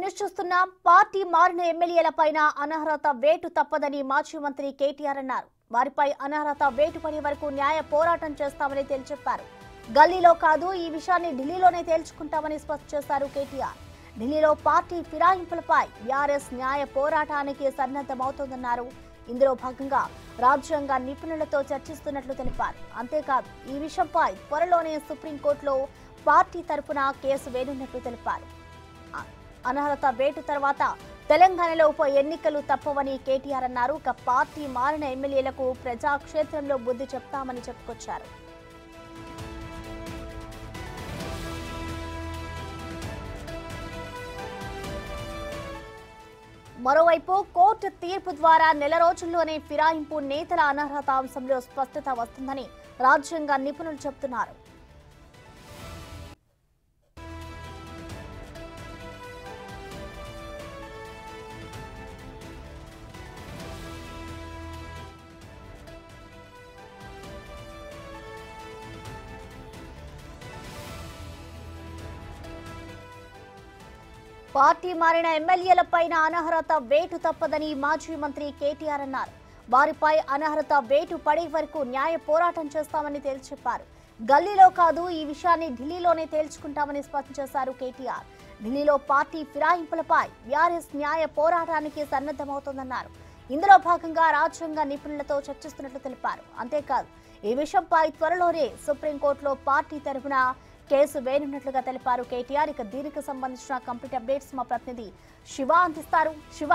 news చూస్తున్నాం party మారిన ఎమ్మెల్యేల పైన అనర్హత వేటు తప్పదని మాజీ మంత్రి కేటీఆర్ అన్నారు వారిపై అనర్హత వేటు పడే వరకు న్యాయ పోరాటం చేస్తామని తేల్చెప్పారు గల్లీలో కాదు ఈ విషయాన్ని ఢిల్లీలోనే తేల్చుకుంటామని స్పష్టం చేశారు కేటీఆర్ ఢిల్లీలో పార్టీ ఫిరాయింపులపై బీఆర్ఎస్ న్యాయ పోరాటానికి సన్నద్ధమవుతోందన్నారు ఇందులో భాగంగా రాజ్యాంగ నిపుణులతో చర్చిస్తున్నట్లు తెలిపారు అంతేకాదు ఈ విషయంపై త్వరలోనే సుప్రీంకోర్టులో పార్టీ తరఫున కేసు వేనున్నట్లు తెలిపారు అ- అనర్హత వేటు తర్వాత తెలంగాణలో ఉప ఎన్నికలు తప్పవని కేటీఆర్ అన్నారు ఇక పార్టీ మారిన ఎమ్మెల్యేలకు ప్రజాక్షేత్రంలో బుద్ధి చెప్తామని చెప్పుకొచ్చారు మరోవైపు కోర్టు తీర్పు ద్వారా నెల రోజుల్లోనే ఫిరాయింపు నేతల అనర్హత అంశంలో స్పష్టత వస్తుందని రాజ్యాంగ నిపుణులు చెబుతున్నారు పార్టీ మారిన ఎమ్మెల్యేలపైన అనర్హత వేటు తప్పదని మాజీ మంత్రి కేటీఆర్ అన్నారు వారిపై అనర్హత వేటు పడే వరకు న్యాయ పోరాటం చేస్తామని తేల్చెప్పారు గల్లీలో కాదు ఈ విషయాన్ని ఢిల్లీలోనే తేల్చుకుంటామని స్పష్టం చేశారు కేటీఆర్ ఢిల్లీలో పార్టీ ఫిరాయింపులపై బీఆర్ఎస్ న్యాయ పోరాటానికి సన్నద్ధమవుతోందన్నారు ఇందులో భాగంగా రాజ్యాంగ నిపుణులతో చర్చిస్తున్నట్లు తెలిపారు అంతేకాదు ఈ విషయంపై త్వరలోనే సుప్రీంకోర్టులో పార్టీ తరఫున కేసు వేనున్నట్లుగా తెలిపారు కేటీఆర్ ఇక దీనికి సంబంధించిన కంప్లీట్ అప్డేట్స్ మా ప్రతినిధి శివ అందిస్తారు శివ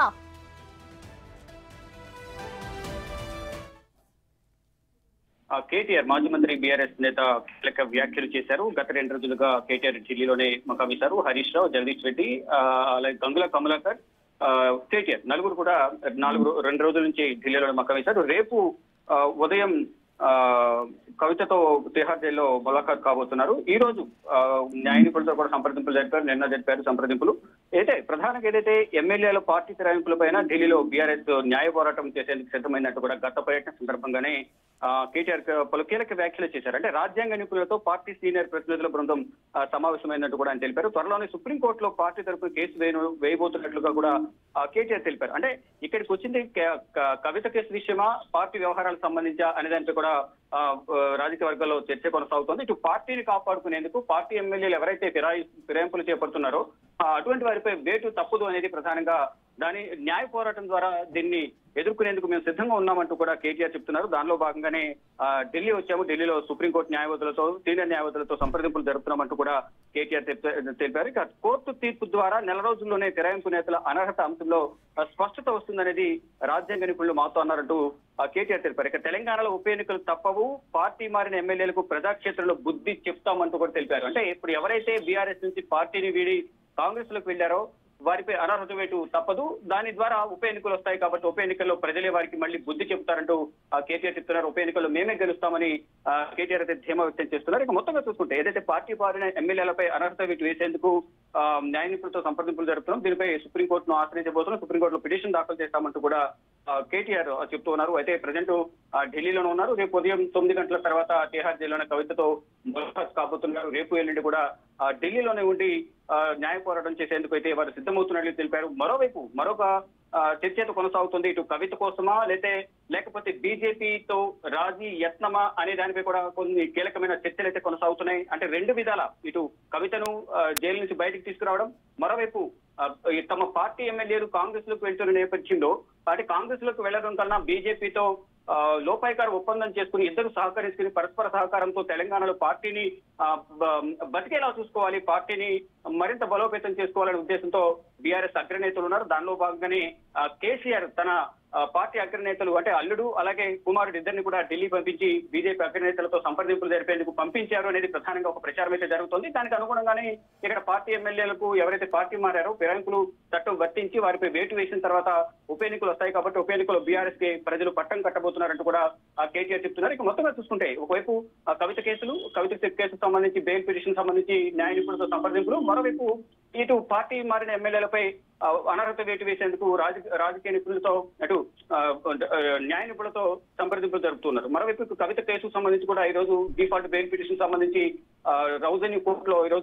ఆ కేటీఆర్ మాజీ మంత్రి బీఆర్ఎస్ నేత కీలక వ్యాఖ్యలు చేశారు గత రెండు రోజులుగా కేటీఆర్ ఢిల్లీలోనే మకామిశారు హరీష్ రావు జగదీష్ రెడ్డి ఆ, అలాగే గంగుల కమలాకర్ ఆ, కేటీఆర్ నలుగురు కూడా నాలుగు రో- రెండు రోజుల నుంచి ఢిల్లీలోనే మకామిశారు రేపు ఆ, ఉదయం ఆ, కవితతో తిహార్ జైల్లో ములాఖాత్ కాబోతున్నారు ఈ రోజు ఆ, న్యాయ నిపుణులతో కూడా సంప్రదింపులు జరిపారు నిన్న జరిపారు సంప్రదింపులు అయితే ప్రధానంగా ఏదైతే ఎమ్మెల్యేల పార్టీ ఫిరాయింపులపైన ఢిల్లీలో బీఆర్ఎస్ న్యాయ పోరాటం చేసేందుకు సిద్ధమైనట్టు కూడా గత పర్యటన సందర్భంగానే ఆ, కేటీఆర్ క- పలు కీలక వ్యాఖ్యలు చేశారు అంటే రాజ్యాంగ నిపుణులతో పార్టీ సీనియర్ ప్రతినిధుల బృందం ఆ, సమావేశమైనట్టు కూడా ఆయన తెలిపారు త్వరలోనే సుప్రీంకోర్టులో పార్టీ తరఫున కేసు వేయను వేయబోతున్నట్లుగా కూడా ఆ, కేటీఆర్ తెలిపారు అంటే ఇక్కడికి వచ్చింది క- క- కవిత కేసు విషయమా పార్టీ వ్యవహారాలకు సంబంధించా అనే దానిపై కూడా ఆ, ఆ, రాజకీయ వర్గాల్లో చర్చ కొనసాగుతోంది ఇటు పార్టీని కాపాడుకునేందుకు పార్టీ ఎమ్మెల్యేలు ఎవరైతే ఫిరాయి ఫిరాయింపులు చేపడుతున్నారో ఆ, అటువంటి వారిపై వేటు తప్పదు అనేది ప్రధానంగా దాని న్యాయ పోరాటం ద్వారా దీన్ని ఎదుర్కొనేందుకు మేము సిద్ధంగా ఉన్నామంటూ కూడా కేటీఆర్ చెప్తున్నారు దానిలో భాగంగానే ఆ, ఢిల్లీ వచ్చాము ఢిల్లీలో సుప్రీంకోర్టు న్యాయవాదులతో సీనియర్ న్యాయవాదులతో సంప్రదింపులు జరుపుతున్నామంటూ కూడా కేటీఆర్ తెప్ప- తెలిపారు ఇక కోర్టు తీర్పు ద్వారా నెల రోజుల్లోనే ఫిరాయింపు నేతల అనర్హత అంశంలో ఆ, స్పష్టత వస్తుందనేది రాజ్యాంగ నిపుణులు మాతో అన్నారంటూ ఆ, కేటీఆర్ తెలిపారు ఇక తెలంగాణలో ఉప ఎన్నికలు తప్పవు పార్టీ మారిన ఎమ్మెల్యేలకు ప్రజాక్షేత్రంలో బుద్ధి చెప్తామంటూ కూడా తెలిపారు అంటే ఇప్పుడు ఎవరైతే బీఆర్ఎస్ నుంచి పార్టీని వీడి కాంగ్రెస్ లోకి వెళ్లారో వారిపై అనర్హత వేటు తప్పదు దాని ద్వారా ఉప ఎన్నికలు వస్తాయి కాబట్టి ఉప ఎన్నికల్లో ప్రజలే వారికి మళ్ళీ బుద్ధి చెప్తారంటూ ఆ, కేటీఆర్ చెప్తున్నారు ఉప ఎన్నికల్లో మేమే గెలుస్తామని ఆ, కేటీఆర్ అయితే ధీమా వ్యక్తం చేస్తున్నారు ఇక మొత్తంగా చూసుకుంటే ఏదైతే పార్టీ పారిన ఎమ్మెల్యేలపై అనర్హత వేటు వేసేందుకు ఆ, న్యాయ నిపుణులతో సంప్రదింపులు జరుపుతున్నాం దీనిపై సుప్రీంకోర్టును ఆశ్రయించబోతున్నాం సుప్రీంకోర్టులో పిటిషన్ దాఖలు చేస్తామంటూ కూడా ఆ, కేటీఆర్ చెప్తూ ఉన్నారు అయితే ప్రజెంట్ ఢిల్లీలోనే ఉన్నారు రేపు ఉదయం తొమ్మిది గంటల తర్వాత తిహార్ జైల్లోనే కవితతో ములాఖాత్ కాబోతున్నారు రేపు ఎల్లుండి కూడా ఆ, ఢిల్లీలోనే ఉండి ఆ, న్యాయ పోరాటం చేసేందుకు అయితే వారు సిద్ధమవుతున్నట్లు తెలిపారు మరోవైపు మరొక ఆ, చర్చ అయితే కొనసాగుతుంది ఇటు కవిత కోసమా లేతే లేకపోతే బీజేపీతో రాజీ యత్నమా అనే దానిపై కూడా కొన్ని కీలకమైన చర్చలు అయితే కొనసాగుతున్నాయి అంటే రెండు విధాల ఇటు కవితను ఆ, జైలు నుంచి బయటకు తీసుకురావడం మరోవైపు ఆ, ఈ తమ పార్టీ ఎమ్మెల్యేలు కాంగ్రెస్ లోకి వెళ్తున్న నేపథ్యంలో అంటే కాంగ్రెస్ లోకి వెళ్లడం కన్నా బీజేపీతో ఆ, లోపాయికార ఒప్పందం చేసుకుని ఇద్దరు సహకరించుకుని పరస్పర సహకారంతో తెలంగాణలో పార్టీని ఆ, బ- బతికేలా చూసుకోవాలి పార్టీని మరింత బలోపేతం చేసుకోవాలనే ఉద్దేశంతో బీఆర్ఎస్ అగ్రనేతలు ఉన్నారు దానిలో భాగంగానే ఆ, కేసీఆర్ తన ఆ, పార్టీ అగ్రనేతలు అంటే అల్లుడు అలాగే కుమారుడు ఇద్దరిని కూడా ఢిల్లీ పంపించి బీజేపీ అగ్రనేతలతో సంప్రదింపులు జరిపేందుకు పంపించారు అనేది ప్రధానంగా ఒక ప్రచారం అయితే జరుగుతోంది దానికి అనుగుణంగానే ఇక్కడ పార్టీ ఎమ్మెల్యేలకు ఎవరైతే పార్టీ మారారో ఫిరాయింపులు చట్టం వర్తించి వారిపై వేటు వేసిన తర్వాత ఉప ఎన్నికలు వస్తాయి కాబట్టి ఉప ఎన్నికలు బీఆర్ఎస్ కి ప్రజలు పట్టం కట్టబోతున్నారంటూ కూడా ఆ కేటీఆర్ చెప్తున్నారు ఇక మొత్తంగా చూసుకుంటే ఒకవైపు ఆ కవిత కేసులు కవిత కేసుకు సంబంధించి బెయిల్ పిటిషన్ సంబంధించి న్యాయ నిపుణులతో సంప్రదింపులు మరోవైపు ఇటు పార్టీ మారిన ఎమ్మెల్యేలపై ఆ, అనర్హత వేటు వేసేందుకు రాజ రాజకీయ నిపుణులతో అటు ఆ, ఆ, న్యాయ నిపుణులతో సంప్రదింపులు జరుపుతున్నారు మరోవైపు ఇప్పుడు కవిత కేసుకు సంబంధించి కూడా ఈ రోజు డిఫాల్ట్ బెయిల్ పిటిషన్ సంబంధించి ఆ, రౌజన్యూ కోర్టులో ఈ రోజు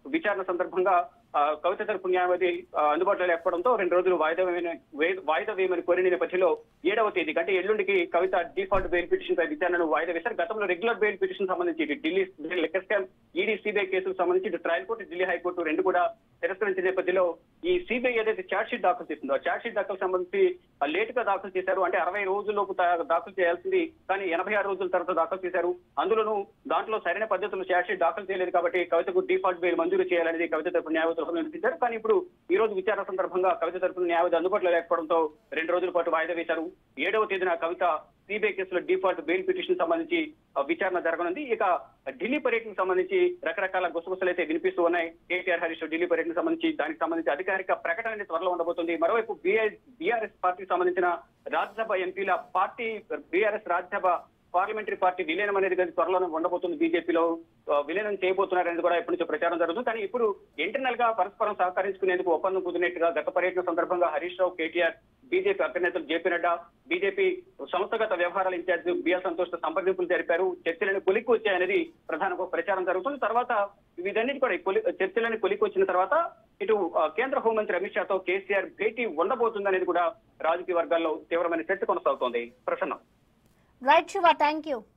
విచారణ సందర్భంగా ఆ, కవిత తరపు న్యాయవాది ఆ, అందుబాటులో లేకపోవడంతో రెండు రోజులు వాయిదా వేయమని వే- వాయిదా వేయమని కోరిన నేపథ్యంలో ఏడవ తేదీ అంటే ఎల్లుండికి కవిత డిఫాల్ట్ బెయిల్ పిటిషన్ పై విచారణను వాయిదా వేశారు గతంలో రెగ్యులర్ బెయిల్ పిటిషన్ సంబంధించి ఇటు Delhi liquor scam ED CBI కేసుకు సంబంధించి ఇటు ట్రయల్ కోర్టు ఢిల్లీ హైకోర్టు రెండు కూడా తిరస్కరించిన నేపథ్యంలో ఈ సిబిఐ ఏదైతే ఛార్జ్ షీట్ దాఖలు చేసిందో ఛార్జ్ షీట్ దాఖలు సంబంధించి లేట్ గా దాఖలు చేశారు అంటే అరవై రోజుల్లోపు దా- దాఖలు చేయాల్సింది కానీ ఎనభై ఆరు రోజుల తర్వాత దాఖలు చేశారు అందులోనూ దాంట్లో సరైన పద్ధతిలో ఛార్జ్ షీట్ దాఖలు చేయలేదు కాబట్టి కవితకు డిఫాల్ట్ బెయిల్ మంజూరు చేయాలనేది కవిత తరపున న్యాయవాదులు నిర్ణయించారు కానీ ఇప్పుడు ఈ రోజు విచారణ సందర్భంగా కవిత తరపున న్యాయవాది అందుబాటులో లేకపోవడంతో రెండు రోజుల పాటు వాయిదా వేశారు ఏడవ తేదీన కవిత సిబిఐ కేసులో డిఫాల్ట్ బెయిల్ పిటిషన్ సంబంధించి ఆ, విచారణ జరగనుంది ఇక ఢిల్లీ పర్యటనకు సంబంధించి రకరకాల గుసగుసలు అయితే వినిపిస్తూ ఉన్నాయి కేటీఆర్ హరీష్ ఢిల్లీ పర్యటనకు సంబంధించి దానికి సంబంధించి అధికారిక ప్రకటన అనేది త్వరలో ఉండబోతుంది మరోవైపు బీఆర్ఎస్ పార్టీకి సంబంధించిన రాజ్యసభ ఎంపీల party BRS Rajya Sabha parliamentary party విలీనం అనేది కానీ త్వరలోనే ఉండబోతుంది బీజేపీలో ఆ, విలీనం చేయబోతున్నారనేది కూడా ఇప్పటి నుంచి ప్రచారం జరుగుతుంది కానీ ఇప్పుడు ఇంటర్నల్ గా పరస్పరం సహకరించుకునేందుకు ఒప్పందం కుదిరినట్టుగా గత పర్యటన సందర్భంగా హరీష్ రావు కేటీఆర్ బీజేపీ అగ్రనేతలు జేపీ నడ్డా బీజేపీ సంస్థగత వ్యవహారాల ఇన్ఛార్జ్ బిఎల్ సంతోష్ తో సంప్రదింపులు జరిపారు చర్చలను కొలిక్కి వచ్చాయనేది ప్రధాన ఒక ప్రచారం జరుగుతుంది తర్వాత వీటన్నిటి కూడా ఈ కొలి- చర్చలను కొలిక్కి వచ్చిన తర్వాత ఇటు ఆ, కేంద్ర హోంమంత్రి అమిత్ షాతో కేసీఆర్ భేటీ ఉండబోతుందనేది కూడా రాజకీయ వర్గాల్లో తీవ్రమైన చర్చ కొనసాగుతోంది ప్రసన్నం రైట్ శివ థ్యాంక్ యూ